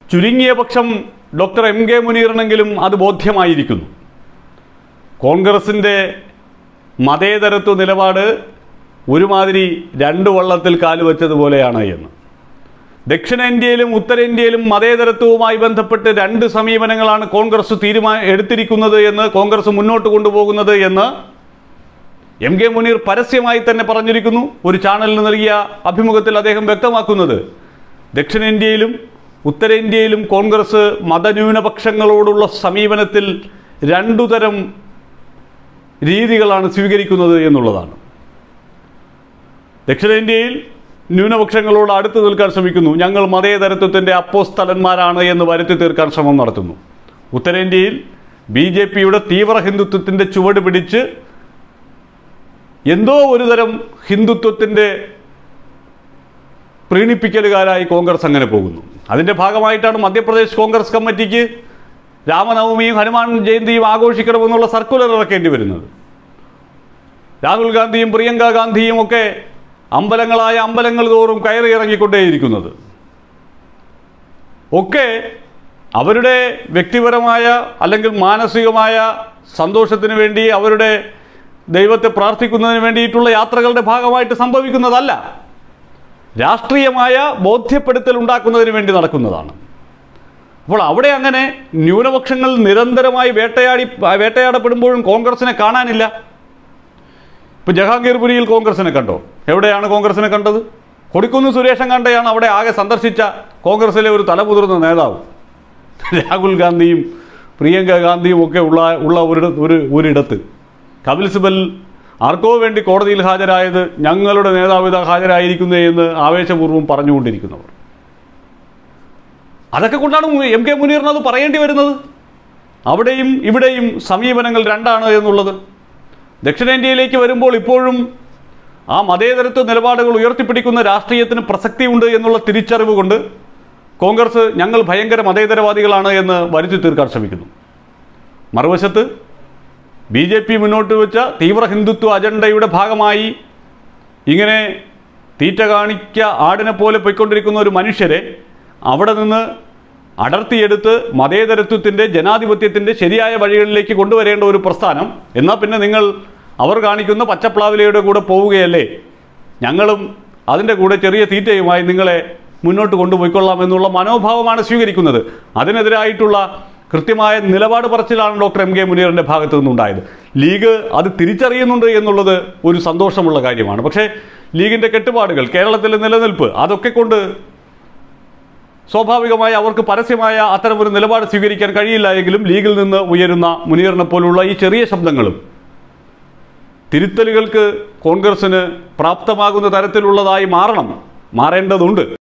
ചുരുങ്ങിയ പക്ഷം doctor M K മുനീറിനെങ്കിലും അത് ബോധ്യമായിരിക്കുന്നു കോൺഗ്രസിൻ്റെ മതേതരത്വ നിലപാട് ഒരുമാതിരി രണ്ട് വള്ളത്തിൽ കാലുവച്ചതുപോലെയാണ് എന്ന് ദക്ഷിണേന്ത്യയിലും ഉത്തരേന്ത്യയിലും മതേതരത്വവുമായി ബന്ധപ്പെട്ട് രണ്ട് സമീപനങ്ങളാണ് കോൺഗ്രസ് തീരുമാ എടുത്തിരിക്കുന്നത് എന്ന് കോൺഗ്രസ് മുന്നോട്ട് കൊണ്ടുപോകുന്നത് എന്ന് എം കെ മുനീർ പരസ്യമായി തന്നെ പറഞ്ഞിരിക്കുന്നു ഒരു ചാനലിന് നൽകിയ അഭിമുഖത്തിൽ അദ്ദേഹം വ്യക്തമാക്കുന്നത് ദക്ഷിണേന്ത്യയിലും ഉത്തരേന്ത്യയിലും കോൺഗ്രസ് മതന്യൂനപക്ഷങ്ങളോടുള്ള സമീപനത്തിൽ രണ്ടു തരം രീതികളാണ് സ്വീകരിക്കുന്നത് എന്നുള്ളതാണ് ദക്ഷിണേന്ത്യയിൽ ന്യൂനപക്ഷങ്ങളോട് അടുത്ത് നിൽക്കാൻ ശ്രമിക്കുന്നു ഞങ്ങൾ മതേതരത്വത്തിൻ്റെ അപ്പോസ്തലന്മാരാണ് എന്ന് വരുത്തി തീർക്കാൻ ശ്രമം നടത്തുന്നു ഉത്തരേന്ത്യയിൽ ബി ജെ പിയുടെ തീവ്ര ഹിന്ദുത്വത്തിൻ്റെ ചുവട് പിടിച്ച് എന്തോ ഒരു തരം ഹിന്ദുത്വത്തിൻ്റെ പ്രീണിപ്പിക്കലുകാരായി കോൺഗ്രസ് അങ്ങനെ പോകുന്നു അതിൻ്റെ ഭാഗമായിട്ടാണ് മധ്യപ്രദേശ് കോൺഗ്രസ് കമ്മിറ്റിക്ക് രാമനവമിയും ഹനുമാൻ ജയന്തിയും ആഘോഷിക്കണമെന്നുള്ള സർക്കുലർ ഇറക്കേണ്ടി വരുന്നത് രാഹുൽ ഗാന്ധിയും പ്രിയങ്ക ഗാന്ധിയും ഒക്കെ അമ്പലങ്ങളായ അമ്പലങ്ങൾ തോറും കയറി ഇറങ്ങിക്കൊണ്ടേയിരിക്കുന്നത് ഒക്കെ അവരുടെ വ്യക്തിപരമായ അല്ലെങ്കിൽ മാനസികമായ സന്തോഷത്തിന് വേണ്ടി അവരുടെ ദൈവത്തെ പ്രാർത്ഥിക്കുന്നതിന് വേണ്ടിയിട്ടുള്ള യാത്രകളുടെ ഭാഗമായിട്ട് സംഭവിക്കുന്നതല്ല രാഷ്ട്രീയമായ ബോധ്യപ്പെടുത്തൽ ഉണ്ടാക്കുന്നതിന് വേണ്ടി നടക്കുന്നതാണ് അപ്പോൾ അവിടെ അങ്ങനെ ന്യൂനപക്ഷങ്ങൾ നിരന്തരമായി വേട്ടയാടി വേട്ടയാടപ്പെടുമ്പോഴും കോൺഗ്രസിനെ കാണാനില്ല ഇപ്പോൾ ജഹാംഗീർപുരിയിൽ കോൺഗ്രസിനെ കണ്ടോ എവിടെയാണ് കോൺഗ്രസിനെ കണ്ടത് കൊടിക്കുന്ന് സുരേഷൻ കണ്ടയാണ് അവിടെ ആകെ സന്ദർശിച്ച കോൺഗ്രസിലെ ഒരു തലമുതിർന്ന നേതാവ് രാഹുൽ ഗാന്ധിയും പ്രിയങ്ക ഗാന്ധിയും ഒക്കെ ഉള്ള ഉള്ള ഒരു ഒരു ഒരിടത്ത് കപിൽ സിബൽ ആർക്കോ വേണ്ടി കോടതിയിൽ ഹാജരായത് ഞങ്ങളുടെ നേതാവ് ഇതാ ഹാജരായിരിക്കുന്നു എന്ന് ആവേശപൂർവ്വം പറഞ്ഞുകൊണ്ടിരിക്കുന്നവർ അതൊക്കെ കൊണ്ടാണ് എം കെ മുനീറിന് അത് പറയേണ്ടി വരുന്നത് അവിടെയും ഇവിടെയും സമീപനങ്ങൾ രണ്ടാണ് എന്നുള്ളത് ദക്ഷിണേന്ത്യയിലേക്ക് വരുമ്പോൾ ഇപ്പോഴും ആ മതേതരത്വ നിലപാടുകൾ ഉയർത്തിപ്പിടിക്കുന്ന രാഷ്ട്രീയത്തിന് പ്രസക്തിയുണ്ട് എന്നുള്ള തിരിച്ചറിവ് കൊണ്ട് കോൺഗ്രസ് ഞങ്ങൾ ഭയങ്കര മതേതരവാദികളാണ് എന്ന് വരുത്തി തീർക്കാൻ ശ്രമിക്കുന്നു മറുവശത്ത് ബി ജെ പി മുന്നോട്ട് വെച്ച തീവ്ര ഹിന്ദുത്വ അജണ്ടയുടെ ഭാഗമായി ഇങ്ങനെ തീറ്റ കാണിക്ക ആടിനെ പോലെ പോയിക്കൊണ്ടിരിക്കുന്ന ഒരു മനുഷ്യരെ അവിടെ നിന്ന് അടർത്തിയെടുത്ത് മതേതരത്വത്തിൻ്റെ ജനാധിപത്യത്തിൻ്റെ ശരിയായ വഴികളിലേക്ക് കൊണ്ടുവരേണ്ട ഒരു പ്രസ്ഥാനം എന്നാൽ പിന്നെ നിങ്ങൾ അവർ കാണിക്കുന്ന പച്ചപ്ലാവിലയുടെ കൂടെ പോവുകയല്ലേ ഞങ്ങളും അതിൻ്റെ കൂടെ ചെറിയ തീറ്റയുമായി നിങ്ങളെ മുന്നോട്ട് കൊണ്ടുപോയിക്കൊള്ളാം എന്നുള്ള മനോഭാവമാണ് സ്വീകരിക്കുന്നത് അതിനെതിരായിട്ടുള്ള കൃത്യമായ നിലപാട് പറച്ചിലാണ് ഡോക്ടർ എം കെ മുനീറിൻ്റെ ഭാഗത്തു നിന്നുണ്ടായത് ലീഗ് അത് തിരിച്ചറിയുന്നുണ്ട് എന്നുള്ളത് ഒരു സന്തോഷമുള്ള കാര്യമാണ് പക്ഷേ ലീഗിൻ്റെ കെട്ടുപാടുകൾ കേരളത്തിലെ നിലനിൽപ്പ് അതൊക്കെ കൊണ്ട് സ്വാഭാവികമായി അവർക്ക് പരസ്യമായ അത്തരമൊരു നിലപാട് സ്വീകരിക്കാൻ കഴിയില്ല എങ്കിലും ലീഗിൽ നിന്ന് ഉയരുന്ന മുനീറിനെ പോലുള്ള ഈ ചെറിയ ശബ്ദങ്ങളും തിരുത്തലുകൾക്ക് കോൺഗ്രസിന് പ്രാപ്തമാകുന്ന തരത്തിലുള്ളതായി മാറണം മാറേണ്ടതുണ്ട്